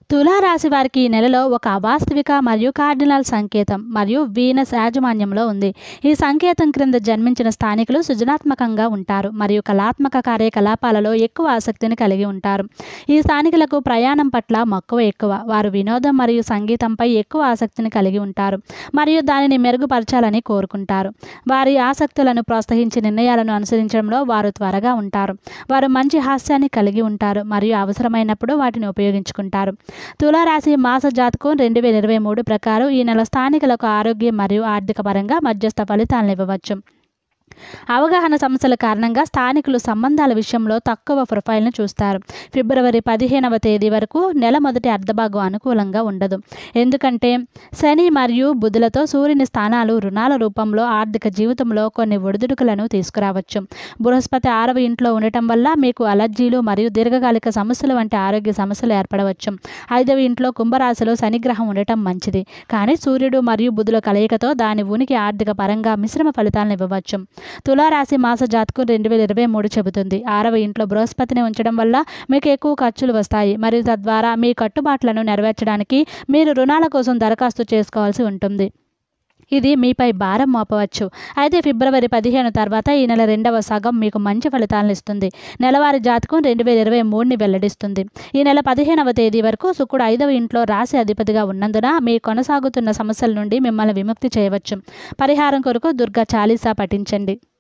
తులారాశి వారికి ఈ నెలలో ఒక అవాస్తవిక మరియు కార్డినల్ సంకేతం మరియు వీనస్ యాజమాన్యంలో ఉంది ఈ సంకేతం క్రింద జన్మించిన స్థానికులు సృజనాత్మకంగా ఉంటారు మరియు కళాత్మక కార్యకలాపాలలో ఎక్కువ ఆసక్తిని కలిగి ఉంటారు ఈ స్థానికులకు ప్రయాణం పట్ల మక్కువ ఎక్కువ వారు వినోదం మరియు సంగీతంపై ఎక్కువ ఆసక్తిని కలిగి ఉంటారు మరియు దానిని మెరుగుపరచాలని కోరుకుంటారు వారి ఆసక్తులను ప్రోత్సహించి నిర్ణయాలను అనుసరించడంలో వారు త్వరగా ఉంటారు వారు మంచి హాస్యాన్ని కలిగి ఉంటారు మరియు అవసరమైనప్పుడు వాటిని ఉపయోగించుకుంటారు తులారాశి మాస జాతకం రెండు వేల ఇరవై మూడు ప్రకారం ఈ నెల స్థానికులకు ఆరోగ్యం మరియు ఆర్థిక పరంగా మధ్యస్థ ఫలితాలను ఇవ్వవచ్చు అవగాహన సమస్యల కారణంగా స్థానికులు సంబంధాల విషయంలో తక్కువ ప్రొఫైల్ను చూస్తారు ఫిబ్రవరి పదిహేనవ తేదీ వరకు నెల మొదటి అర్ధభాగం అనుకూలంగా ఉండదు ఎందుకంటే శని మరియు బుధులతో సూర్యుని స్థానాలు రుణాల రూపంలో ఆర్థిక జీవితంలో కొన్ని ఒడిదుడుకులను తీసుకురావచ్చు బృహస్పతి ఆరవ ఇంట్లో ఉండటం వల్ల మీకు అలర్జీలు మరియు దీర్ఘకాలిక సమస్యలు వంటి ఆరోగ్య సమస్యలు ఏర్పడవచ్చు ఐదవ ఇంట్లో కుంభరాశిలో శనిగ్రహం ఉండటం మంచిది కానీ సూర్యుడు మరియు బుధుల కలయికతో దాని ఉనికి ఆర్థిక పరంగా మిశ్రమ ఫలితాలను ఇవ్వవచ్చు తులారాశి మాస జాతకం రెండు వేల ఇరవై మూడు చెబుతుంది ఆరవ ఇంట్లో బృహస్పతిని ఉంచడం వల్ల మీకు ఎక్కువ ఖర్చులు వస్తాయి మరియు తద్వారా మీ కట్టుబాట్లను నెరవేర్చడానికి మీరు రుణాల కోసం దరఖాస్తు చేసుకోవాల్సి ఉంటుంది ఇది మీపై భారం మోపవచ్చు అయితే ఫిబ్రవరి పదిహేను తర్వాత ఈ నెల రెండవ సగం మీకు మంచి ఫలితాలను ఇస్తుంది నెలవారీ జాతకం రెండు వేల ఇరవై మూడుని వెల్లడిస్తుంది ఈ నెల పదిహేనవ తేదీ వరకు శుక్రుడు ఐదవ ఇంట్లో రాశి అధిపతిగా ఉన్నందున మీ కొనసాగుతున్న సమస్యల నుండి మిమ్మల్ని విముక్తి చేయవచ్చు పరిహారం కొరకు దుర్గా చాలీసా పఠించండి